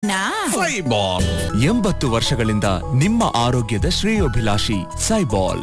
ನಾ ಸೈಬಾಲ್ ಎಂಬತ್ತು ವರ್ಷಗಳಿಂದ ನಿಮ್ಮ ಆರೋಗ್ಯದ ಶ್ರೇಯೋಭಿಲಾಷಿ ಸೈಬಾಲ್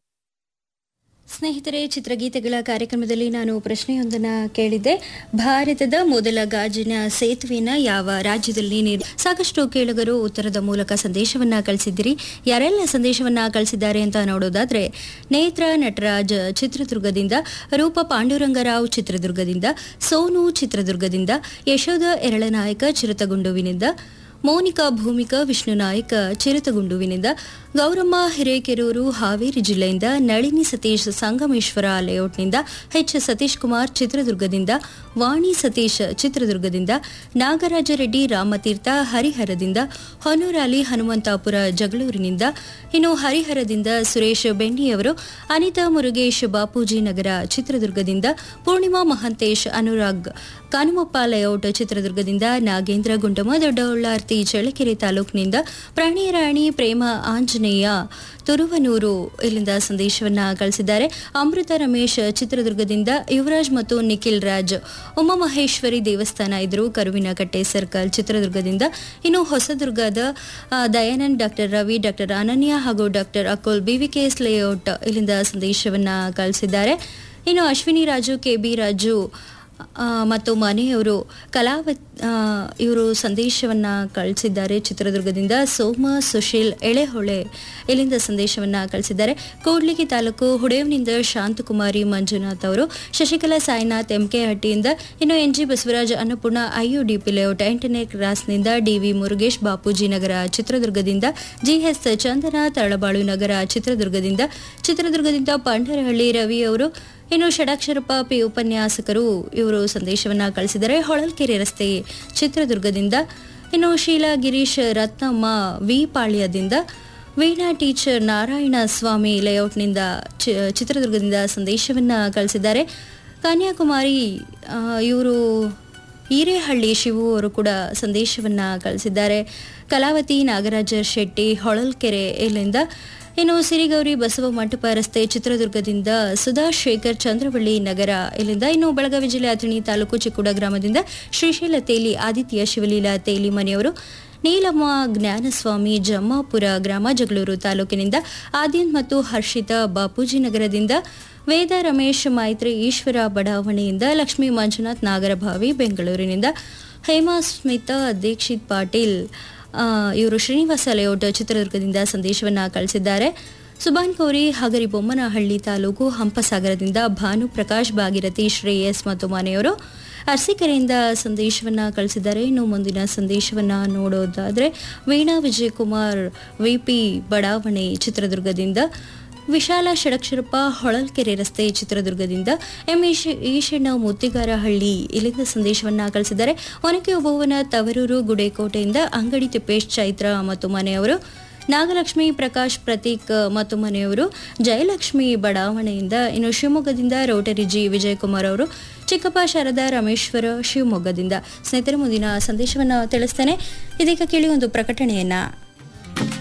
ಸ್ನೇಹಿತರೆ ಚಿತ್ರಗೀತೆಗಳ ಕಾರ್ಯಕ್ರಮದಲ್ಲಿ ನಾನು ಪ್ರಶ್ನೆಯೊಂದನ್ನ ಕೇಳಿದ್ದೆ ಭಾರತದ ಮೊದಲ ಗಾಜಿನ ಸೇತುವೆನ ಯಾವ ರಾಜ್ಯದಲ್ಲಿ ನೀಡಿ ಸಾಕಷ್ಟು ಕೇಳುಗರು ಉತ್ತರದ ಮೂಲಕ ಸಂದೇಶವನ್ನ ಕಳಿಸಿದ್ದೀರಿ ಯಾರೆಲ್ಲ ಸಂದೇಶವನ್ನ ಕಳಿಸಿದ್ದಾರೆ ಅಂತ ನೋಡೋದಾದ್ರೆ ನೇತ್ರ ನಟರಾಜ್ ಚಿತ್ರದುರ್ಗದಿಂದ ರೂಪ ಪಾಂಡುರಂಗರಾವ್ ಚಿತ್ರದುರ್ಗದಿಂದ ಸೋನು ಚಿತ್ರದುರ್ಗದಿಂದ ಯಶೋಧ ಎರಳನಾಯಕ ಚಿರತಗುಂಡುವಿನಿಂದ ಮೌನಿಕಾ ಭೂಮಿಕಾ ವಿಷ್ಣುನಾಯಕ ಚಿರತಗುಂಡುವಿನಿಂದ ಗೌರಮ್ಮ ಹಿರೇಕೆರೂರು ಹಾವೇರಿ ಜಿಲ್ಲೆಯಿಂದ ನಳಿನಿ ಸತೀಶ್ ಸಂಗಮೇಶ್ವರ ಲೇಔಟ್ನಿಂದ ಎಚ್ ಸತೀಶ್ ಕುಮಾರ್ ಚಿತ್ರದುರ್ಗದಿಂದ ವಾಣಿ ಸತೀಶ್ ಚಿತ್ರದುರ್ಗದಿಂದ ನಾಗರಾಜ ರೆಡ್ಡಿ ರಾಮತೀರ್ಥ ಹರಿಹರದಿಂದ ಹೊನ್ನೂರಾಲಿ ಹನುಮಂತಾಪುರ ಜಗಳೂರಿನಿಂದ ಇನ್ನು ಹರಿಹರದಿಂದ ಸುರೇಶ್ ಬೆಂಡಿಯವರು ಅನಿತಾ ಮುರುಗೇಶ್ ಬಾಪೂಜಿ ನಗರ ಚಿತ್ರದುರ್ಗದಿಂದ ಪೂರ್ಣಿಮಾ ಮಹಂತೇಶ್ ಅನುರಾಗ್ ಕಾನುಮಪ್ಪ ಲೇಔಟ್ ಚಿತ್ರದುರ್ಗದಿಂದ ನಾಗೇಂದ್ರ ಗುಂಡಮ ದೊಡ್ಡಬಳ್ಳಾರ್ತಿ ಚಳ್ಳಕೆರೆ ತಾಲೂಕಿನಿಂದ ಪ್ರಾಣಿರಾಣಿ ಪ್ರೇಮ ಆಂಜನೇಯ ತುರುವನೂರು ಇಲ್ಲಿಂದ ಸಂದೇಶವನ್ನ ಕಳಿಸಿದ್ದಾರೆ ಅಮೃತ ರಮೇಶ್ ಚಿತ್ರದುರ್ಗದಿಂದ ಯುವರಾಜ್ ಮತ್ತು ನಿಖಿಲ್ ರಾಜ್ ಉಮಾಮಹೇಶ್ವರಿ ದೇವಸ್ಥಾನ ಇದ್ರು ಕರುವಿನ ಕಟ್ಟೆ ಸರ್ಕಲ್ ಚಿತ್ರದುರ್ಗದಿಂದ ಇನ್ನು ಹೊಸದುರ್ಗದ ಆ, ದಯಾನಂದ್ ಡಾಕ್ಟರ್ ರವಿ ಡಾಕ್ಟರ್ ಅನನ್ಯ ಹಾಗೂ ಡಾಕ್ಟರ್ ಅಕುಲ್ ಬಿವಿಕೆಎಸ್ ಲೇಔಟ್ ಇಲ್ಲಿಂದ ಸಂದೇಶವನ್ನ ಕಳಿಸಿದ್ದಾರೆ ಇನ್ನು ಅಶ್ವಿನಿ ರಾಜು ಕೆ ಬಿ ರಾಜು ಆ, ಮತ್ತು ಮನೆಯವರು ಕಲಾವತ್ ಇವರು ಸಂದೇಶವನ್ನ ಕಳಿಸಿದ್ದಾರೆ ಚಿತ್ರದುರ್ಗದಿಂದ ಸೋಮ ಸುಶೀಲ್ ಎಳೆಹೊಳೆ ಇಲ್ಲಿಂದ ಸಂದೇಶವನ್ನ ಕಳಿಸಿದ್ದಾರೆ ಕೂಡ್ಲಿಗಿ ತಾಲೂಕು ಹುಡೇವ್ನಿಂದ ಶಾಂತಕುಮಾರಿ ಮಂಜುನಾಥ್ ಅವರು ಶಶಿಕಲಾ ಸಾಯಿನಾಥ್ ಎಂಕೆ ಹಟ್ಟಿಯಿಂದ ಇನ್ನು N G Basavaraj Annapoorna IUDP layout ಎಂಟನೇ ಕ್ರಾಸ್ನಿಂದ ಡಿವಿ ಮುರುಗೇಶ್ ಬಾಪೂಜಿ ನಗರ ಚಿತ್ರದುರ್ಗದಿಂದ ಜಿಎಸ್ ಚಂದನ ತಳಬಾಳು ನಗರ ಚಿತ್ರದುರ್ಗದಿಂದ ಚಿತ್ರದುರ್ಗದಿಂದ ಪಂಡರಹಳ್ಳಿ ರವಿ ಅವರು ಇನ್ನು ಷಡಾಕ್ಷರಪ್ಪ ಪಿ ಉಪನ್ಯಾಸಕರು ಇವರು ಸಂದೇಶವನ್ನ ಕಳಿಸಿದ್ದಾರೆ ಹೊಳಲ್ಕೆರೆ ರಸ್ತೆ ಚಿತ್ರದುರ್ಗದಿಂದ ಇನ್ನು ಶೀಲಾ ಗಿರೀಶ್ ರತ್ನಮ್ಮ ವಿ ಪಾಳ್ಯದಿಂದ ವೀಣಾ ಟೀಚರ್ ನಾರಾಯಣ ಸ್ವಾಮಿ ಲೇಔಟ್ನಿಂದ ಚಿ- ಚಿತ್ರದುರ್ಗದಿಂದ ಸಂದೇಶವನ್ನ ಕಳಿಸಿದ್ದಾರೆ ಕನ್ಯಾಕುಮಾರಿ ಇವರು ಹಿರೇಹಳ್ಳಿ ಶಿವು ಅವರು ಕೂಡ ಸಂದೇಶವನ್ನ ಕಳಿಸಿದ್ದಾರೆ ಕಲಾವತಿ ನಾಗರಾಜ ಶೆಟ್ಟಿ ಹೊಳಲ್ಕೆರೆ ಇಲ್ಲಿಂದ ಇನ್ನು ಸಿರಿಗೌರಿ ಬಸವ ಮಂಟಪ ರಸ್ತೆ ಚಿತ್ರದುರ್ಗದಿಂದ ಸುಧಾ ಶೇಖರ್ ಚಂದ್ರವಳ್ಳಿ ನಗರ ಇಲ್ಲಿಂದ ಇನ್ನು ಬೆಳಗಾವಿ ಜಿಲ್ಲೆ ಅಥಣಿ ತಾಲೂಕು ಚಿಕ್ಕುಡ ಗ್ರಾಮದಿಂದ ಶ್ರೀಶೈಲ ತೇಲಿ ಆದಿತ್ಯ ಶಿವಲೀಲಾ ತೇಲಿ ಮನೆಯವರು ನೀಲಮ್ಮ ಜ್ಞಾನಸ್ವಾಮಿ ಜಮ್ಮಾಪುರ ಗ್ರಾಮ ಜಗಳೂರು ತಾಲೂಕಿನಿಂದ ಆದ್ಯನ್ ಮತ್ತು ಹರ್ಷಿತಾ ಬಾಪೂಜಿ ನಗರದಿಂದ ವೇದ ರಮೇಶ್ ಮೈತ್ರಿ ಈಶ್ವರ ಬಡಾವಣೆಯಿಂದ ಲಕ್ಷ್ಮೀ ಮಂಜುನಾಥ್ ನಾಗರಭಾವಿ ಬೆಂಗಳೂರಿನಿಂದ ಹೇಮಾ ಸ್ಮಿತಾ ದೀಕ್ಷಿತ್ ಪಾಟೀಲ್ ಆ, ಇವರು ಶ್ರೀನಿವಾಸ ಲೇಔಟ್ ಚಿತ್ರದುರ್ಗದಿಂದ ಸಂದೇಶವನ್ನ ಕಳಿಸಿದ್ದಾರೆ ಸುಬಾನ್ ಕೌರಿ ಹಗರಿ ಬೊಮ್ಮನಹಳ್ಳಿ ತಾಲೂಕು ಹಂಪಸಾಗರದಿಂದ ಭಾನು ಪ್ರಕಾಶ್ ಭಾಗಿರಥಿ ಶ್ರೇಯಸ್ ಮತ್ತು ಮನೆಯವರು ಅರಸೀಕೆರೆಯಿಂದ ಸಂದೇಶವನ್ನ ಕಳಿಸಿದ್ದಾರೆ ಇನ್ನು ಮುಂದಿನ ಸಂದೇಶವನ್ನ ನೋಡೋದಾದ್ರೆ ವೀಣಾ ವಿಜಯಕುಮಾರ್ ವಿಪಿ ಬಡಾವಣೆ ಚಿತ್ರದುರ್ಗದಿಂದ ವಿಶಾಲ ಷಡಕ್ಷರಪ್ಪ ಹೊಳಲ್ಕೆರೆ ರಸ್ತೆ ಚಿತ್ರದುರ್ಗದಿಂದ ಎಂ ಈಶ ಈಶಣ್ಣ ಮುತ್ತಿಗಾರಹಳ್ಳಿ ಇಲ್ಲಿಂದ ಸಂದೇಶವನ್ನ ಕಳಿಸಿದ್ದಾರೆ ಒನಕೆ ಓಬವ್ವನ ತವರೂರು ಗುಡೇಕೋಟೆಯಿಂದ ಅಂಗಡಿ ತಿಪ್ಪೇಶ್ ಚೈತ್ರ ಮತ್ತು ಮನೆಯವರು ನಾಗಲಕ್ಷ್ಮಿ ಪ್ರಕಾಶ್ ಪ್ರತೀಕ್ ಮತ್ತು ಮನೆಯವರು ಜಯಲಕ್ಷ್ಮಿ ಬಡಾವಣೆಯಿಂದ ಇನ್ನು ಶಿವಮೊಗ್ಗದಿಂದ ರೋಟರಿ ಜಿ ವಿಜಯಕುಮಾರ್ ಅವರು ಚಿಕ್ಕಪ್ಪ ಶಾರದಾ ರಮೇಶ್ವರ ಶಿವಮೊಗ್ಗದಿಂದ ಸ್ನೇಹಿತರೆ ಮುಂದಿನ ಸಂದೇಶವನ್ನು ತಿಳಿಸ್ತೇನೆ ಇದೀಗ ಕೇಳಿ ಒಂದು ಪ್ರಕಟಣೆಯನ್ನ